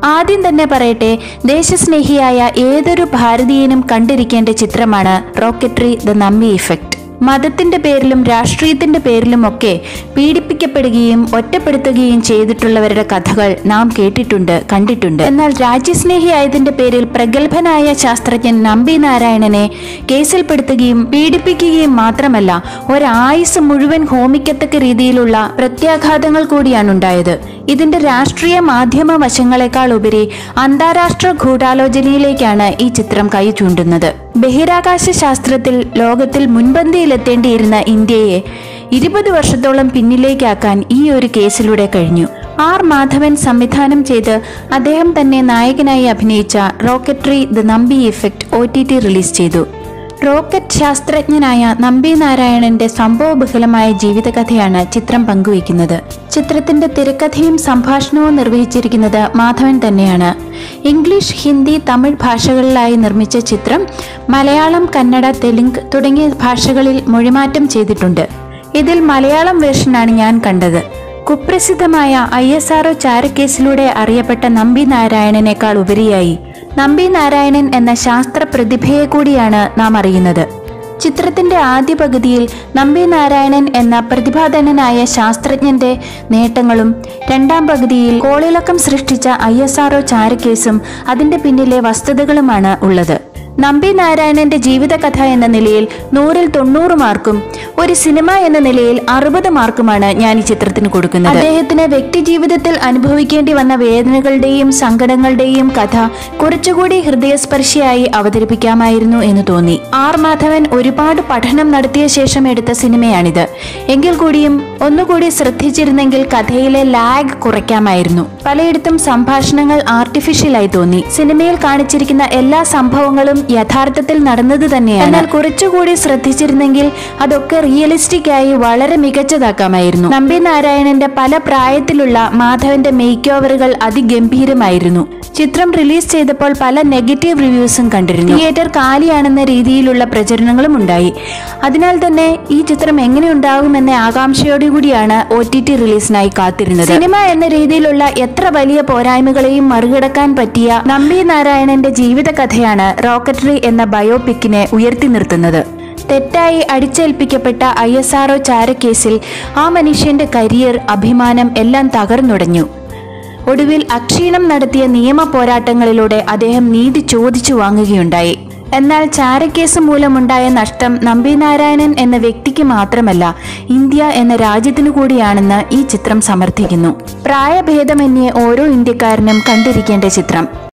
ആദ്യം തന്നെ പറയട്ടെ ദേശസ്നേഹിയായ ഏതൊരു ഭാരതീയനും കണ്ടിരിക്കേണ്ട ചിത്രമാണ് റോക്കറ്ററി ദ നമ്മി ഇഫക്റ്റ് മതത്തിന്റെ പേരിലും രാഷ്ട്രീയത്തിന്റെ പേരിലുമൊക്കെ പീഡിപ്പിക്കപ്പെടുകയും ഒറ്റപ്പെടുത്തുകയും ചെയ്തിട്ടുള്ളവരുടെ കഥകൾ നാം കേട്ടിട്ടുണ്ട് കണ്ടിട്ടുണ്ട് എന്നാൽ രാജ്യസ്നേഹിയായതിന്റെ പേരിൽ പ്രഗത്ഭനായ ശാസ്ത്രജ്ഞൻ നമ്പി നാരായണനെ കേസിൽപ്പെടുത്തുകയും പീഡിപ്പിക്കുകയും മാത്രമല്ല ഒരായുസ് മുഴുവൻ ഹോമിക്കത്തക്ക രീതിയിലുള്ള പ്രത്യാഘാതങ്ങൾ കൂടിയാണ് ഉണ്ടായത് ഇതിന്റെ രാഷ്ട്രീയ മാധ്യമ വശങ്ങളെക്കാൾ ഉപരി അന്താരാഷ്ട്ര ഗൂഢാലോചനയിലേക്കാണ് ഈ ചിത്രം കൈ ചൂണ്ടുന്നത് ബഹിരാകാശ ശാസ്ത്രത്തിൽ ലോകത്തിൽ മുൻപന്തിയിലെത്തേണ്ടിയിരുന്ന ഇന്ത്യയെ ഇരുപത് വർഷത്തോളം പിന്നിലേക്കാക്കാൻ ഈ ഒരു കേസിലൂടെ കഴിഞ്ഞു ആർ മാധവൻ സംവിധാനം ചെയ്ത് അദ്ദേഹം തന്നെ നായകനായി അഭിനയിച്ച Rocketry the Nambi effect O T T release ചെയ്തു റോക്കറ്റ് ശാസ്ത്രജ്ഞനായ നമ്പി നാരായണന്റെ സംഭവബഹുലമായ ജീവിതകഥയാണ് ചിത്രം പങ്കുവയ്ക്കുന്നത് ചിത്രത്തിന്റെ തിരക്കഥയും സംഭാഷണവും നിർവഹിച്ചിരിക്കുന്നത് മാധവൻ തന്നെയാണ് ഇംഗ്ലീഷ് ഹിന്ദി തമിഴ് ഭാഷകളിലായി നിർമ്മിച്ച ചിത്രം മലയാളം കന്നഡ തെലുങ്ക് തുടങ്ങിയ ഭാഷകളിൽ മൊഴിമാറ്റം ചെയ്തിട്ടുണ്ട് ഇതിൽ മലയാളം വേർഷനാണ് ഞാൻ കണ്ടത് കുപ്രസിദ്ധമായ ഐ എസ് ആർഒ ചാരക്കേസിലൂടെ അറിയപ്പെട്ട നമ്പി നാരായണനേക്കാൾ ഉപരിയായി നമ്പി നാരായണൻ എന്ന ശാസ്ത്ര പ്രതിഭയെ കൂടിയാണ് നാം അറിയുന്നത് ചിത്രത്തിന്റെ ആദ്യ പകുതിയിൽ നമ്പി നാരായണൻ എന്ന പ്രതിഭാധനനായ ശാസ്ത്രജ്ഞന്റെ നേട്ടങ്ങളും രണ്ടാം പകുതിയിൽ കോളിളക്കം സൃഷ്ടിച്ച ഐ എസ് ആർഒ ചാരക്കേസും അതിന്റെ പിന്നിലെ വസ്തുതകളുമാണ് ഉള്ളത് നമ്പി നാരായണന്റെ ജീവിതകഥ എന്ന നിലയിൽ നൂറിൽ തൊണ്ണൂറ് മാർക്കും ഒരു സിനിമ എന്ന നിലയിൽ അറുപത് മാർക്കുമാണ് ഞാൻ ഈ ചിത്രത്തിന് കൊടുക്കുന്നത് അദ്ദേഹത്തിന് വ്യക്തി ജീവിതത്തിൽ അനുഭവിക്കേണ്ടി വന്ന വേദനകളുടെയും സങ്കടങ്ങളുടെയും കഥ കുറച്ചുകൂടി ഹൃദയസ്പർശിയായി അവതരിപ്പിക്കാമായിരുന്നു എന്ന് തോന്നി ആർ മാധവൻ ഒരുപാട് പഠനം നടത്തിയ ശേഷം എടുത്ത സിനിമയാണിത് എങ്കിൽ കൂടിയും ഒന്നുകൂടി ശ്രദ്ധിച്ചിരുന്നെങ്കിൽ കഥയിലെ ലാഗ് കുറയ്ക്കാമായിരുന്നു പലയിടത്തും സംഭാഷണങ്ങൾ ആർട്ടിഫിഷ്യലായി തോന്നി സിനിമയിൽ കാണിച്ചിരിക്കുന്ന എല്ലാ സംഭവങ്ങളും യഥാർത്ഥത്തിൽ നടന്നത് തന്നെയാണ് എന്നാൽ കുറച്ചുകൂടി ശ്രദ്ധിച്ചിരുന്നെങ്കിൽ അതൊക്കെ റിയലിസ്റ്റിക് ആയി വളരെ മികച്ചതാക്കാമായിരുന്നു നമ്പി നാരായണന്റെ പല പ്രായത്തിലുള്ള മാധവന്റെ മേക്ക് ഓവറുകൾ അതിഗംഭീരമായിരുന്നു ചിത്രം റിലീസ് ചെയ്തപ്പോൾ പല നെഗറ്റീവ് റിവ്യൂസും കണ്ടിരുന്നു തിയേറ്റർ കാലിയാണെന്ന രീതിയിലുള്ള പ്രചരണങ്ങളും ഉണ്ടായി അതിനാൽ തന്നെ ഈ ചിത്രം എങ്ങനെ ഉണ്ടാകുമെന്ന ആകാംക്ഷയോടുകൂടിയാണ് ഒ ടി ടി റിലീസിനായി കാത്തിരുന്നത് സിനിമ എന്ന രീതിയിലുള്ള എത്ര വലിയ പോരായ്മകളെയും മറികടക്കാൻ പറ്റിയ നമ്പി നാരായണന്റെ ജീവിതകഥയാണ് റോക്കറ്ററി എന്ന ബയോപിക്കിനെ ഉയർത്തി നിർത്തുന്നത് തെറ്റായി അടിച്ചേൽപ്പിക്കപ്പെട്ട ഐ എസ് ആർഒ ചാരക്കേസിൽ ആ മനുഷ്യന്റെ കരിയർ അഭിമാനം എല്ലാം തകർന്നുടഞ്ഞു ഒടുവിൽ അക്ഷീണം നടത്തിയ നിയമ പോരാട്ടങ്ങളിലൂടെ അദ്ദേഹം നീതി ചോദിച്ചു വാങ്ങുകയുണ്ടായി എന്നാൽ ചാരക്കേസ് മൂലമുണ്ടായ നഷ്ടം നമ്പിനാരായണൻ എന്ന വ്യക്തിക്ക് മാത്രമല്ല ഇന്ത്യ എന്ന രാജ്യത്തിനു കൂടിയാണെന്ന് ഈ ചിത്രം സമർത്ഥിക്കുന്നു പ്രായഭേദമന്യേ ഓരോ ഇന്ത്യക്കാരനും കണ്ടിരിക്കേണ്ട ചിത്രം